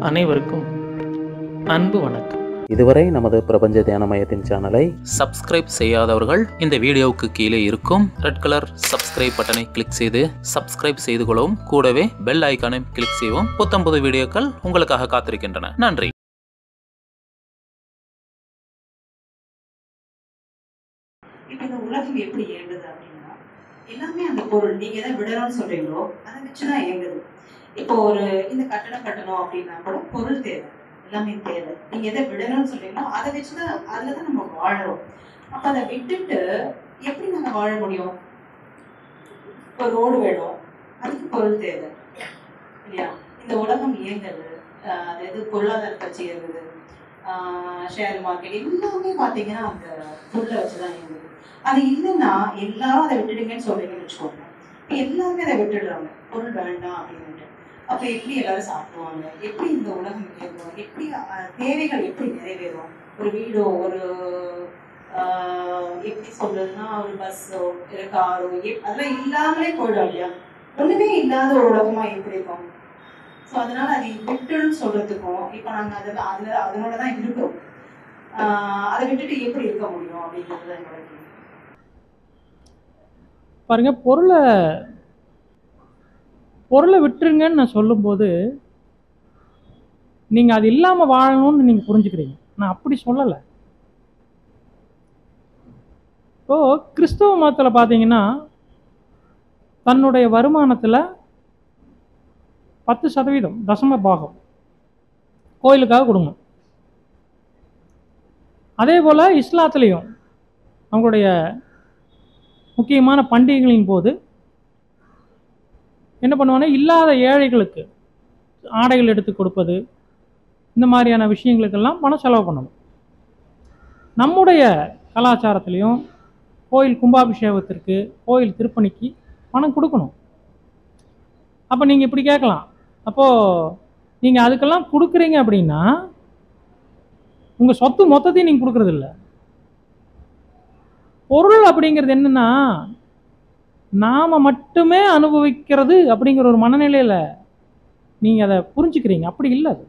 அனைவருக்கும் அன்பு வணக்கம் இதுவரை நமது பிரபஞ்ச தியான மையத்தின் சேனலை சப்ஸ்கிரைப் செய்யாதவர்கள் இந்த வீடியோவுக்கு கீழே இருக்கும் ரெட் கலர் சப்ஸ்கிரைப் பட்டனை கிளிக் செய்து சப்ஸ்கிரைப் செய்து கொள்ளவும் கூடவே பெல் ஐக்கானை கிளிக் செய்யவும் புத்தம்புது வீடியோக்கள் உங்களுக்காக காத்திருக்கின்றன நன்றி இப்போ இந்த உலகம் எப்படி இயங்குது அப்படின்னா எல்லாமே அந்த பொருள் நீங்க எதை விடணும்னு சொல்றீங்களோ அதை வச்சுதான் இயங்குது இப்போ ஒரு இந்த கட்டடம் கட்டணும் அப்படின்னா கூட பொருள் தேவை எல்லாமே தேவை நீங்க எதை விடணும்னு சொல்றீங்களோ அதை வச்சுதான் அதுல தான் நம்ம வாழறோம் அப்ப அதை விட்டுட்டு எப்படி நம்ம வாழ முடியும் இப்போ ரோடு வேணும் அதுக்கு பொருள் தேவை இல்லையா இந்த உலகம் இயங்குது ஆஹ் அதாவது பொருளாதார கட்சி இயங்குது ஷேர் மார்க்கெட் எல்லாமே பார்த்தீங்கன்னா அந்த பொருளை வச்சுதான் இயங்குது அது இல்லைன்னா எல்லாரும் அதை விட்டுடுங்கன்னு சொல்றீங்கன்னு வச்சுக்கோங்க இப்ப எல்லாருமே அதை விட்டுடுறாங்க பொருள் வேண்டாம் அப்படின்னுட்டு அப்ப எப்படி எல்லாரும் சாப்பிடுவாங்க எப்படி இந்த உலகம் இயங்கும் எப்படி அஹ், தேவைகள் எப்படி நிறைவேறும் ஒரு வீடோ ஒரு ஆஹ், எப்படி சொல்றதுன்னா ஒரு பஸ்ஸோ ஒரு காரோ அதெல்லாம் இல்லாமலே போயிடும் இல்லையா ஒண்ணுமே இல்லாத ஒரு உலகமா எப்படி இருக்கும் ஸோ அதனால அதை விட்டுன்னு சொல்றதுக்கும் இப்போ நாங்கள் அதில் அதில் அதனோட தான் இருக்கிறோம் ஆஹ், அதை விட்டுட்டு எப்படி இருக்க முடியும் அப்படின்றது தான் என்னோட கேள்வி பாருங்க பொருளை பொருளை விட்டுருங்கன்னு நான் சொல்லும்போது நீங்கள் அது இல்லாமல் வாழணும்னு நீங்கள் புரிஞ்சுக்கிறீங்க நான் அப்படி சொல்லலை இப்போ கிறிஸ்தவ மதத்தில் பார்த்தீங்கன்னா தன்னுடைய வருமானத்தில் பத்து சதவீதம் தசம பாகம் கோயிலுக்காக கொடுங்க அதே போல் இஸ்லாத்துலேயும் அவங்களுடைய முக்கியமான பண்டிகைகளின் போது என்ன பண்ணுவாங்கன்னா இல்லாத ஏழைகளுக்கு ஆடைகள் எடுத்து கொடுப்பது இந்த மாதிரியான விஷயங்களுக்கெல்லாம் பணம் செலவு பண்ணணும் நம்முடைய கலாச்சாரத்திலையும் கோயில் கும்பாபிஷேகத்திற்கு கோயில் திருப்பணிக்கு பணம் கொடுக்கணும் அப்போ நீங்கள் இப்படி கேட்கலாம் அப்போது நீங்கள் அதுக்கெல்லாம் கொடுக்குறீங்க அப்படின்னா உங்கள் சொத்து மொத்தத்தையும் நீங்கள் கொடுக்குறதில்ல பொருள் அப்படிங்கிறது என்னன்னா நாம மட்டுமே அனுபவிக்கிறது அப்படிங்கிற ஒரு மனநிலையில நீங்க அதை புரிஞ்சுக்கிறீங்க அப்படி இல்லை அது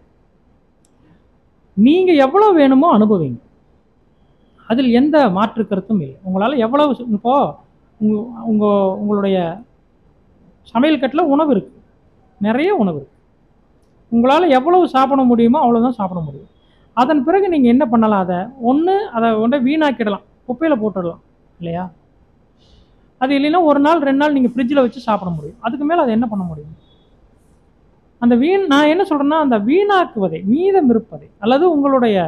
நீங்க எவ்வளவு வேணுமோ அனுபவிங்க அதில் எந்த மாற்று கருத்தும் இல்லை உங்களால் எவ்வளவு சு- இப்போ உங்க உங்க உங்களுடைய சமையல் கட்டில் உணவு இருக்கு நிறைய உணவு இருக்கு உங்களால் எவ்வளவு சாப்பிட முடியுமோ அவ்வளோதான் சாப்பிட முடியும் அதன் பிறகு நீங்கள் என்ன பண்ணலாம் அதை ஒன்று அதை ஒன்றை வீணாக்கிடலாம் குப்பையில் போட்டுடலாம் இல்லையா அது இல்லைன்னா ஒரு நாள் ரெண்டு நாள் நீங்கள் ஃப்ரிட்ஜில் வச்சு சாப்பிட முடியும் அதுக்கு மேலே அதை என்ன பண்ண முடியும் அந்த வீண் நான் என்ன சொல்கிறேன்னா அந்த வீணாக்குவதை மீதம் இருப்பதை அல்லது உங்களுடைய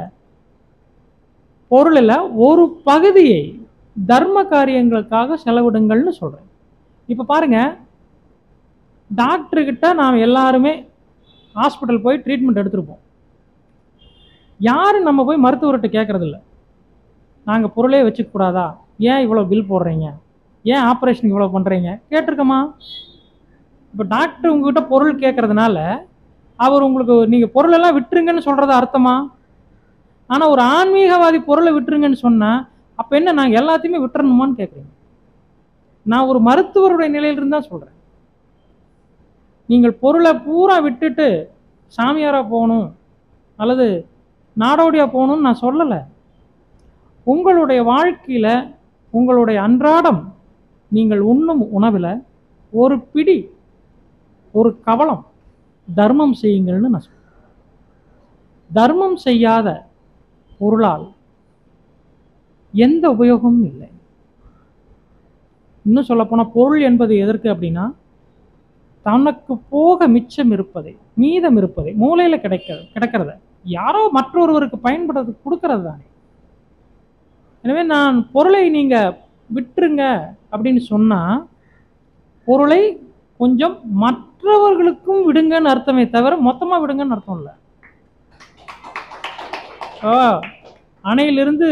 பொருளில் ஒரு பகுதியை தர்ம காரியங்களுக்காக செலவிடுங்கள்னு சொல்கிறேன் இப்போ பாருங்க டாக்டர்கிட்ட நாம் எல்லாருமே ஹாஸ்பிட்டல் போய் ட்ரீட்மெண்ட் எடுத்திருப்போம் யாரும் நம்ம போய் மருத்துவர்கிட்ட கேட்கறதில்ல நாங்கள் பொருளே வச்சுக்க கூடாதா ஏன் இவ்வளோ பில் போடுறீங்க ஏன் ஆப்ரேஷனுக்கு இவ்வளோ பண்ணுறீங்க கேட்டிருக்கமா இப்போ டாக்டர் உங்ககிட்ட பொருள் கேட்கறதுனால அவர் உங்களுக்கு நீங்கள் பொருளெல்லாம் விட்டுருங்கன்னு சொல்கிறது அர்த்தமா ஆனால் ஒரு ஆன்மீகவாதி பொருளை விட்டுருங்கன்னு சொன்னால் அப்போ என்ன நாங்கள் எல்லாத்தையுமே விட்டுறணுமான்னு கேட்குறீங்க நான் ஒரு மருத்துவருடைய நிலையிலிருந்து தான் சொல்கிறேன் நீங்கள் பொருளை பூரா விட்டுட்டு சாமியாராக போகணும் அல்லது நாடோடியாக போகணும்னு நான் சொல்லலை உங்களுடைய வாழ்க்கையில் உங்களுடைய அன்றாடம் நீங்கள் உண்ணும் உணவில் ஒரு பிடி ஒரு கவலம் தர்மம் செய்யுங்கள்னு நான் சொல்றேன் தர்மம் செய்யாத பொருளால் எந்த உபயோகமும் இல்லை இன்னும் சொல்லப்போனால் பொருள் என்பது எதற்கு அப்படின்னா தனக்கு போக மிச்சம் இருப்பதை மீதம் இருப்பதை மூலையில் கிடைக்கிறது கிடைக்கிறத யாரோ மற்றொருவருக்கு பயன்படுறது கொடுக்கறது தானே எனவே நான் பொருளை நீங்கள் விட்டுருங்க அப்படின்னு சொன்னால் பொருளை கொஞ்சம் மற்றவர்களுக்கும் விடுங்கன்னு அர்த்தமே தவிர மொத்தமாக விடுங்கன்னு அர்த்தம் இல்லை ஆ அணையிலிருந்து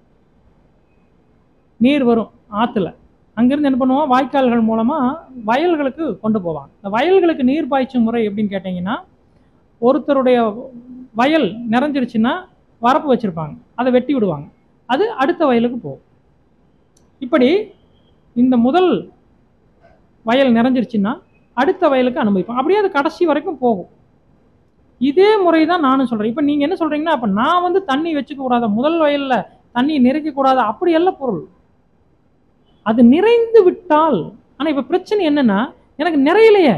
நீர் வரும் ஆற்றுல அங்கேருந்து என்ன பண்ணுவோம் வாய்க்கால்கள் மூலமாக வயல்களுக்கு கொண்டு போவாங்க இந்த வயல்களுக்கு நீர் பாய்ச்சும் முறை எப்படின்னு கேட்டிங்கன்னா ஒருத்தருடைய வயல் நிறைஞ்சிருச்சுன்னா வரப்பு வச்சுருப்பாங்க அதை வெட்டி விடுவாங்க அது அடுத்த வயலுக்கு போகும் இப்படி இந்த முதல் வயல் நிறைஞ்சிருச்சுன்னா அடுத்த வயலுக்கு அனுமதிப்போம் அப்படியே அது கடைசி வரைக்கும் போகும் இதே முறை தான் நானும் சொல்றேன் இப்போ நீங்க என்ன சொல்றீங்கன்னா அப்ப நான் வந்து தண்ணி வச்சுக்க கூடாத முதல் வயல்ல தண்ணி நிறைக்க கூடாது அப்படி அல்ல பொருள் அது நிறைந்து விட்டால் ஆனா இப்ப பிரச்சனை என்னன்னா எனக்கு நிறையலையே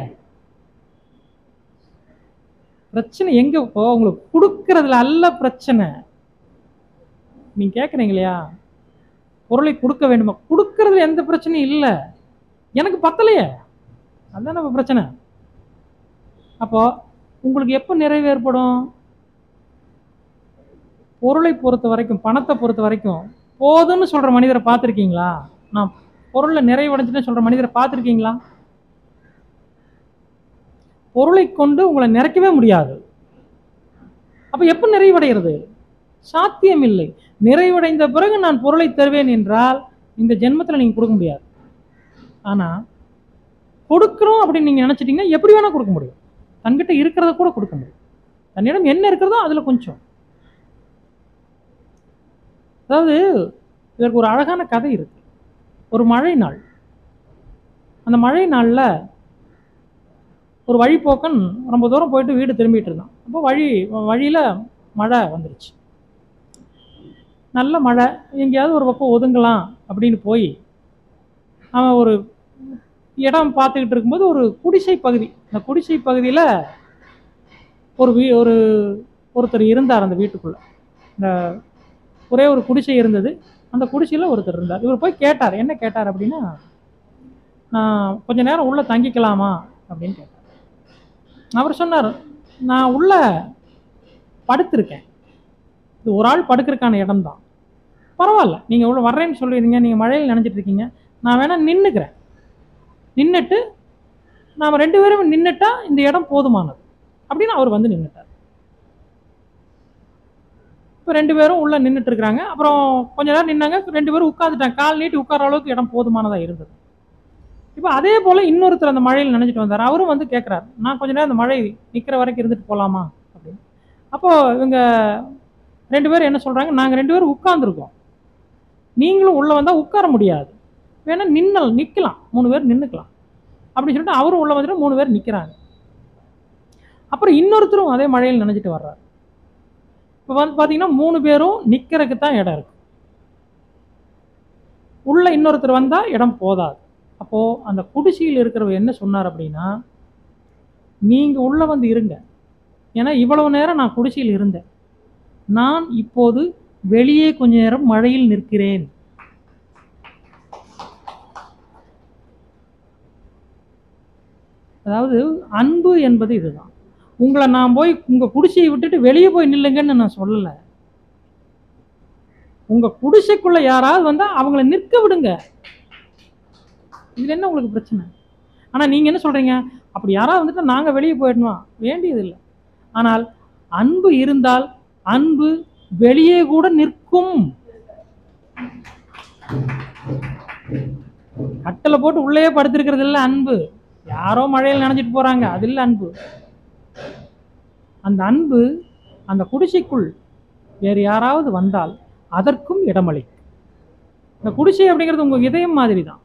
பிரச்சனை எங்க இப்போ உங்களுக்கு கொடுக்கறதுல அல்ல பிரச்சனை நீங்க கேக்குறீங்க இல்லையா பொருளை கொடுக்க வேண்டுமா கொடுக்கறதுல எந்த பிரச்சனையும் இல்லை எனக்கு பத்தலையே அதுதான் நம்ம பிரச்சனை அப்போ உங்களுக்கு எப்போ நிறைவு ஏற்படும் பொருளை பொறுத்த வரைக்கும் பணத்தை பொறுத்த வரைக்கும் போதும்னு சொல்ற மனிதரை பார்த்துருக்கீங்களா நான் பொருளை நிறைவடைஞ்சுன்னு சொல்ற மனிதரை பார்த்துருக்கீங்களா பொருளை கொண்டு உங்களை நிறைக்கவே முடியாது அப்ப எப்போ நிறைவடைகிறது சாத்தியம் இல்லை நிறைவடைந்த பிறகு நான் பொருளை தருவேன் என்றால் இந்த ஜென்மத்தில் நீங்க கொடுக்க முடியாது ஆனா கொடுக்குறோம் அப்படின்னு நீங்க நினைச்சிட்டீங்கன்னா எப்படி வேணா கொடுக்க முடியும் தன்கிட்ட இருக்கிறத கூட கொடுக்க முடியும் தன்னிடம் என்ன இருக்கிறதோ அதுல கொஞ்சம் அதாவது இதற்கு ஒரு அழகான கதை இருக்கு ஒரு மழை நாள் அந்த மழை நாள்ல ஒரு வழிப்போக்கன் ரொம்ப தூரம் போயிட்டு வீடு திரும்பிட்டு இருந்தான் அப்போ வழி வழியில மழை வந்துருச்சு நல்ல மழை எங்கேயாவது ஒரு பக்கம் ஒதுங்கலாம் அப்படின்னு போய் அவன் ஒரு இடம் பார்த்துக்கிட்டு இருக்கும்போது ஒரு குடிசை பகுதி அந்த குடிசை பகுதியில் ஒரு வீ ஒரு ஒருத்தர் இருந்தார் அந்த வீட்டுக்குள்ளே இந்த ஒரே ஒரு குடிசை இருந்தது அந்த குடிசையில் ஒருத்தர் இருந்தார் இவர் போய் கேட்டார் என்ன கேட்டார் அப்படின்னா நான் கொஞ்ச நேரம் உள்ளே தங்கிக்கலாமா அப்படின்னு கேட்டார் அவர் சொன்னார் நான் உள்ள படுத்திருக்கேன் இது ஒரு ஆள் படுக்கிறதுக்கான இடம்தான் பரவாயில்ல நீங்கள் உள்ள வர்றேன்னு சொல்லிடுங்க நீங்கள் மழையில் நினைச்சிட்டு இருக்கீங்க நான் வேணா நின்றுக்கிறேன் நின்றுட்டு நாம் ரெண்டு பேரும் நின்றுட்டா இந்த இடம் போதுமானது அப்படின்னு அவர் வந்து நின்றுட்டார் இப்போ ரெண்டு பேரும் உள்ளே நின்றுட்டு இருக்கிறாங்க அப்புறம் கொஞ்ச நேரம் நின்னாங்க ரெண்டு பேரும் உட்காந்துட்டாங்க கால் நீட்டி உட்கார அளவுக்கு இடம் போதுமானதாக இருந்தது இப்போ அதே போல் இன்னொருத்தர் அந்த மழையில் நினைச்சிட்டு வந்தார் அவரும் வந்து கேட்குறாரு நான் கொஞ்ச நேரம் அந்த மழை நிற்கிற வரைக்கும் இருந்துட்டு போகலாமா அப்படின்னு அப்போது இவங்க ரெண்டு பேரும் என்ன சொல்கிறாங்க நாங்கள் ரெண்டு பேரும் உட்காந்துருக்கோம் நீங்களும் உள்ளே வந்தால் உட்கார முடியாது வேணா நின்னல் நிற்கலாம் மூணு பேர் நின்றுக்கலாம் அப்படின்னு சொல்லிட்டு அவரும் உள்ள வந்துட்டு மூணு பேர் நிற்கிறாங்க அப்புறம் இன்னொருத்தரும் அதே மழையில் நினைச்சிட்டு வர்றாரு இப்போ வந்து பார்த்தீங்கன்னா மூணு பேரும் நிற்கிறதுக்கு தான் இடம் இருக்கு உள்ள இன்னொருத்தர் வந்தால் இடம் போதாது அப்போது அந்த குடிசையில் இருக்கிறவர் என்ன சொன்னார் அப்படின்னா நீங்கள் உள்ளே வந்து இருங்க ஏன்னா இவ்வளவு நேரம் நான் குடிசையில் இருந்தேன் நான் இப்போது வெளியே கொஞ்ச நேரம் மழையில் நிற்கிறேன் அதாவது அன்பு என்பது இதுதான் உங்களை நான் போய் உங்க குடிசையை விட்டுட்டு வெளியே போய் நில்லுங்கன்னு நான் சொல்லலை உங்க குடிசைக்குள்ள யாராவது வந்தா அவங்கள நிற்க விடுங்க இதுல என்ன உங்களுக்கு பிரச்சனை ஆனா நீங்க என்ன சொல்றீங்க அப்படி யாராவது வந்துட்டு நாங்க வெளியே போயிடணுமா வேண்டியதில்லை ஆனால் அன்பு இருந்தால் அன்பு வெளியே கூட நிற்கும் கட்டளை போட்டு உள்ளே படுத்திருக்கிறது இல்லை அன்பு யாரோ மழையில் நனைஞ்சிட்டு போறாங்க அது இல்லை அன்பு அந்த அன்பு அந்த குடிசைக்குள் வேறு யாராவது வந்தால் அதற்கும் இடமளிக்கும் இந்த குடிசை அப்படிங்கிறது உங்க இதயம் மாதிரி தான்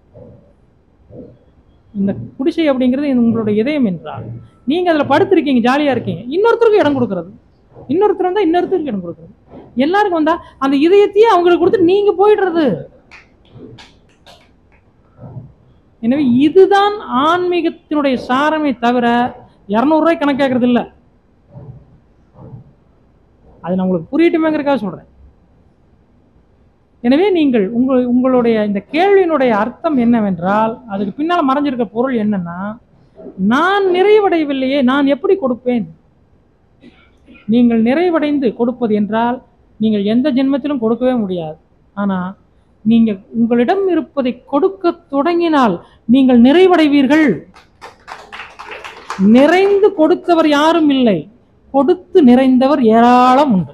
இந்த குடிசை அப்படிங்கிறது இது உங்களோட இதயம் என்றால் நீங்க அதுல படுத்திருக்கீங்க ஜாலியா இருக்கீங்க இன்னொருத்தருக்கு இடம் கொடுக்கறது இன்னொருத்தர் வந்தா இன்னொருத்தருக்கு இடம் கொடுக்கறது எல்லாருக்கும் வந்தா அந்த இதயத்தையே அவங்களுக்கு கொடுத்து நீங்க போயிடுறது எனவே இதுதான் ஆன்மீகத்தினுடைய சாரமே தவிர இரநூறுவாய் கணக்காக்குறது இல்லை அது நான் உங்களுக்கு புரியட்டுமேங்கிறதுக்காக சொல்றேன் எனவே நீங்கள் உங்கள் உங்களுடைய இந்த கேள்வியினுடைய அர்த்தம் என்னவென்றால் அதுக்கு பின்னால் மறைஞ்சிருக்க பொருள் என்னன்னா நான் நிறைவடையவில்லையே நான் எப்படி கொடுப்பேன் நீங்கள் நிறைவடைந்து கொடுப்பது என்றால் நீங்கள் எந்த ஜென்மத்திலும் கொடுக்கவே முடியாது ஆனால் நீங்கள் உங்களிடம் இருப்பதை கொடுக்க தொடங்கினால் நீங்கள் நிறைவடைவீர்கள் நிறைந்து கொடுத்தவர் யாரும் இல்லை கொடுத்து நிறைந்தவர் ஏராளம் உண்டு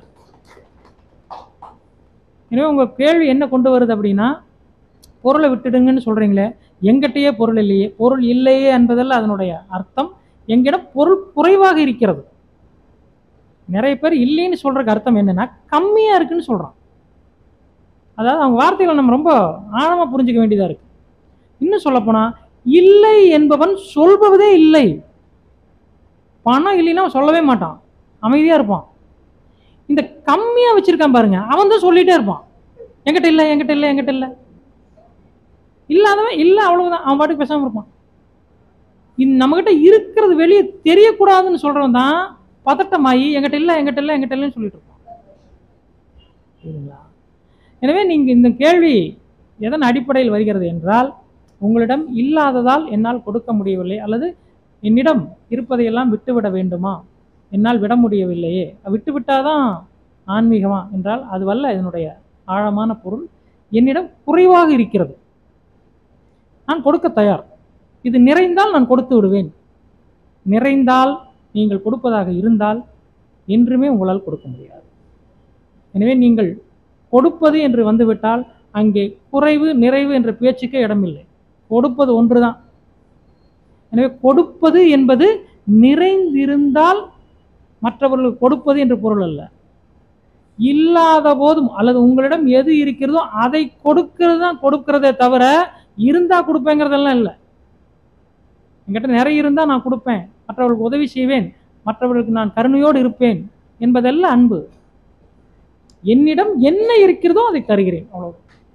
எனவே உங்க கேள்வி என்ன கொண்டு வருது அப்படின்னா பொருளை விட்டுடுங்கன்னு சொல்றீங்களே எங்கிட்டயே பொருள் இல்லையே பொருள் இல்லையே என்பதல்ல அதனுடைய அர்த்தம் எங்கிடம் பொருள் குறைவாக இருக்கிறது நிறைய பேர் இல்லைன்னு சொல்றதுக்கு அர்த்தம் என்னன்னா கம்மியா இருக்குன்னு சொல்றான் அதாவது அவங்க வார்த்தைகளை நம்ம ரொம்ப ஆழமா புரிஞ்சுக்க வேண்டியதா இருக்கு இன்னும் சொல்லப்போனா இல்லை என்பவன் சொல்பவதே இல்லை பணம் இல்லைன்னா அவன் சொல்லவே மாட்டான் அமைதியாக இருப்பான் இந்த கம்மியாக வச்சுருக்கான் பாருங்க அவன் தான் சொல்லிகிட்டே இருப்பான் என்கிட்ட இல்லை என்கிட்ட இல்லை என்கிட்ட இல்லை இல்லாதவன் இல்லை அவ்வளவுதான் அவன் பாட்டுக்கு பேசாமல் இருப்பான் இந்த நம்மகிட்ட இருக்கிறது வெளியே தெரியக்கூடாதுன்னு சொல்கிறவன் தான் பதட்டமாயி என்கிட்ட இல்லை என்கிட்ட இல்லை என்கிட்ட இல்லைன்னு சொல்லிட்டு இருப்பான் சரிங்களா எனவே நீங்கள் இந்த கேள்வி எதன் அடிப்படையில் வருகிறது என்றால் உங்களிடம் இல்லாததால் என்னால் கொடுக்க முடியவில்லை அல்லது என்னிடம் இருப்பதையெல்லாம் விட்டுவிட வேண்டுமா என்னால் விட முடியவில்லையே விட்டு விட்டாதான் ஆன்மீகமா என்றால் அதுவல்ல இதனுடைய ஆழமான பொருள் என்னிடம் குறைவாக இருக்கிறது நான் கொடுக்க தயார் இது நிறைந்தால் நான் கொடுத்து விடுவேன் நிறைந்தால் நீங்கள் கொடுப்பதாக இருந்தால் என்றுமே உங்களால் கொடுக்க முடியாது எனவே நீங்கள் கொடுப்பது என்று வந்துவிட்டால் அங்கே குறைவு நிறைவு என்ற பேச்சுக்கே இடமில்லை கொடுப்பது ஒன்றுதான் எனவே கொடுப்பது என்பது நிறைந்திருந்தால் மற்றவர்களுக்கு கொடுப்பது என்று பொருள் அல்ல இல்லாத போதும் அல்லது உங்களிடம் எது இருக்கிறதோ அதை கொடுக்கிறது தான் கொடுக்கிறதே தவிர இருந்தா கொடுப்பேங்கிறதெல்லாம் இல்லை என்கிட்ட நிறைய இருந்தால் நான் கொடுப்பேன் மற்றவர்களுக்கு உதவி செய்வேன் மற்றவர்களுக்கு நான் கருணையோடு இருப்பேன் என்பதல்ல அன்பு என்னிடம் என்ன இருக்கிறதோ அதை தருகிறேன் அவ்வளவு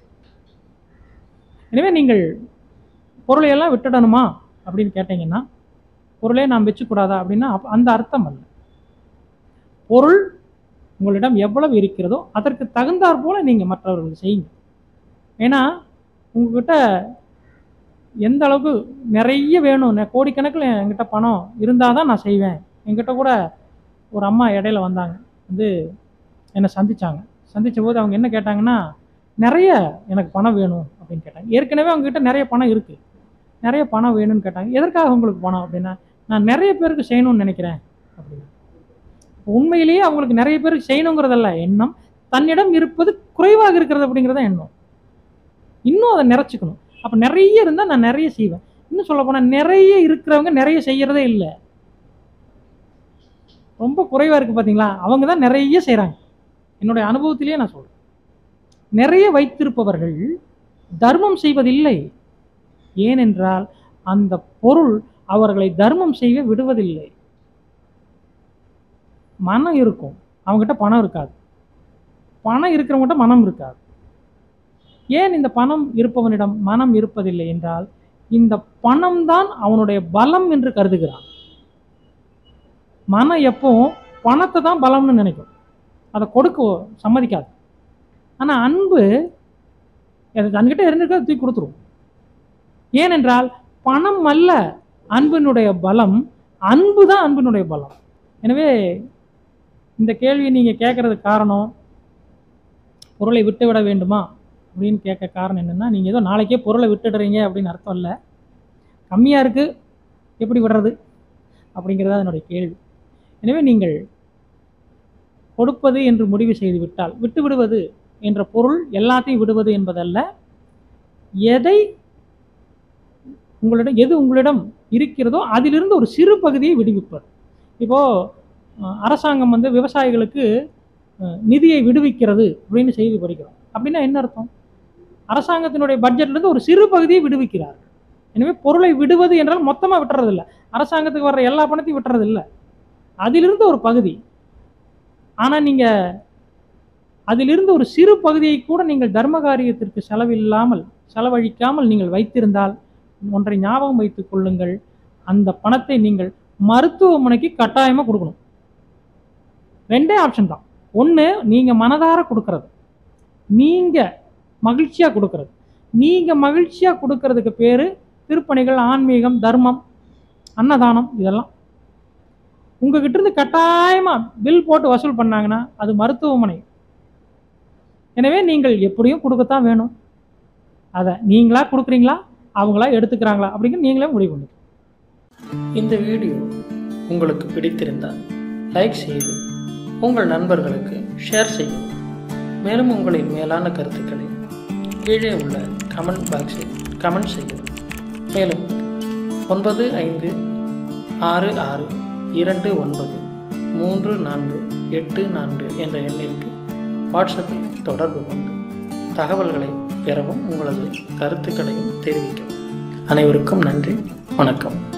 எனவே நீங்கள் பொருளை எல்லாம் விட்டுடணுமா அப்படின்னு கேட்டீங்கன்னா பொருளே நாம் வச்சுக்கூடாதா அப்படின்னா அப்ப- அந்த அர்த்தம் அல்ல பொருள் உங்களிடம் எவ்வளவு இருக்கிறதோ அதற்கு தகுந்தாற் போல நீங்கள் மற்றவர்களுக்கு செய்யுங்க ஏன்னா உங்ககிட்ட எந்த அளவுக்கு நிறைய வேணும் நெ- கோடிக்கணக்கில் என்கிட்ட பணம் இருந்தால் தான் நான் செய்வேன் என்கிட்ட கூட ஒரு அம்மா இடையில வந்தாங்க வந்து என்னை சந்திச்சாங்க சந்திச்ச போது அவங்க என்ன கேட்டாங்கன்னா நிறைய எனக்கு பணம் வேணும் அப்படின்னு கேட்டாங்க ஏற்கனவே அவங்ககிட்ட நிறைய பணம் இருக்குது நிறைய பணம் வேணும்னு கேட்டாங்க எதற்காக உங்களுக்கு பணம் அப்படின்னா நான் நிறைய பேருக்கு செய்யணும்னு நினைக்கிறேன் அப்படின்னு உண்மையிலேயே அவங்களுக்கு நிறைய பேருக்கு செய்யணுங்கிறதல்ல எண்ணம் தன்னிடம் இருப்பது குறைவாக இருக்கிறது அப்படிங்கிறத எண்ணம் இன்னும் அதை நிறைச்சிக்கணும் அப்போ நிறைய இருந்தால் நான் நிறைய செய்வேன் இன்னும் சொல்ல போனால் நிறைய இருக்கிறவங்க நிறைய செய்யறதே இல்லை ரொம்ப குறைவாக இருக்குது பார்த்தீங்களா அவங்க தான் நிறைய செய்கிறாங்க என்னுடைய அனுபவத்திலேயே நான் சொல்கிறேன் நிறைய வைத்திருப்பவர்கள் தர்மம் செய்வதில்லை ஏனென்றால் அந்த பொருள் அவர்களை தர்மம் செய்ய விடுவதில்லை மனம் இருக்கும் அவங்ககிட்ட பணம் இருக்காது பணம் இருக்கிறவங்ககிட்ட மனம் இருக்காது ஏன் இந்த பணம் இருப்பவனிடம் மனம் இருப்பதில்லை என்றால் இந்த பணம் தான் அவனுடைய பலம் என்று கருதுகிறான் மனம் எப்பவும் பணத்தை தான் பலம்னு நினைக்கும் அதை கொடுக்க சம்மதிக்காது ஆனால் அன்பு அது தன்கிட்ட இருந்திருக்க தூக்கி கொடுத்துரும் ஏனென்றால் பணம் அல்ல அன்பினுடைய பலம் அன்பு தான் அன்பினுடைய பலம் எனவே இந்த கேள்வியை நீங்கள் கேட்கறதுக்கு காரணம் பொருளை விட்டு விட வேண்டுமா அப்படின்னு கேட்க காரணம் என்னென்னா நீங்கள் ஏதோ நாளைக்கே பொருளை விட்டுடுறீங்க அப்படின்னு அர்த்தம் இல்லை கம்மியாக இருக்குது எப்படி விடுறது அப்படிங்கிறதா என்னுடைய கேள்வி எனவே நீங்கள் கொடுப்பது என்று முடிவு செய்து விட்டால் விட்டு விடுவது என்ற பொருள் எல்லாத்தையும் விடுவது என்பதல்ல எதை உங்களிடம் எது உங்களிடம் இருக்கிறதோ அதிலிருந்து ஒரு சிறு பகுதியை விடுவிப்பது இப்போது அஹ், அரசாங்கம் வந்து விவசாயிகளுக்கு அஹ், நிதியை விடுவிக்கிறது அப்படின்னு செய்தி படிக்கிறோம் அப்படின்னா என்ன அர்த்தம் அரசாங்கத்தினுடைய பட்ஜெட்லேருந்து ஒரு சிறு பகுதியை விடுவிக்கிறார் எனவே பொருளை விடுவது என்றால் மொத்தமாக விட்டுறதில்ல அரசாங்கத்துக்கு வர்ற எல்லா பணத்தையும் விட்டுறதில்ல அதிலிருந்து ஒரு பகுதி ஆனால் நீங்கள் அதிலிருந்து ஒரு சிறு பகுதியை கூட நீங்கள் தர்ம காரியத்திற்கு செலவில்லாமல் செலவழிக்காமல் நீங்கள் வைத்திருந்தால் ஒன்றை ஞாபகம் வைத்துக் கொள்ளுங்கள் அந்த பணத்தை நீங்கள் மருத்துவமனைக்கு கட்டாயமாக கொடுக்கணும் ரெண்டே ஆப்ஷன் தான் ஒன்று நீங்கள் மனதார கொடுக்கறது நீங்கள் மகிழ்ச்சியாக கொடுக்கறது நீங்கள் மகிழ்ச்சியாக கொடுக்கறதுக்கு பேர் திருப்பணிகள் ஆன்மீகம் தர்மம் அன்னதானம் இதெல்லாம் உங்ககிட்ட இருந்து கட்டாயமாக பில் போட்டு வசூல் பண்ணாங்கன்னா அது மருத்துவமனை எனவே நீங்கள் எப்படியும் கொடுக்கத்தான் வேணும் அதை நீங்களா கொடுக்குறீங்களா அவங்களா எடுத்துக்கிறாங்களா அப்படிங்கிற நீங்களே முடிவு பண்ணுங்க இந்த வீடியோ உங்களுக்கு பிடித்திருந்தால் லைக் செய்து உங்கள் நண்பர்களுக்கு ஷேர் செய்யவும் மேலும் உங்களின் மேலான கருத்துக்களை கீழே உள்ள கமெண்ட் பாக்ஸில் கமெண்ட் செய்யவும் மேலும் ஒன்பது ஐந்து ஆறு ஆறு இரண்டு ஒன்பது மூன்று நான்கு எட்டு நான்கு என்ற எண்ணிற்கு வாட்ஸ்அப்பில் தொடர்பு கொண்டு தகவல்களை பெறவும் உங்களது கருத்துக்களையும் தெரிவிக்கவும் அனைவருக்கும் நன்றி வணக்கம்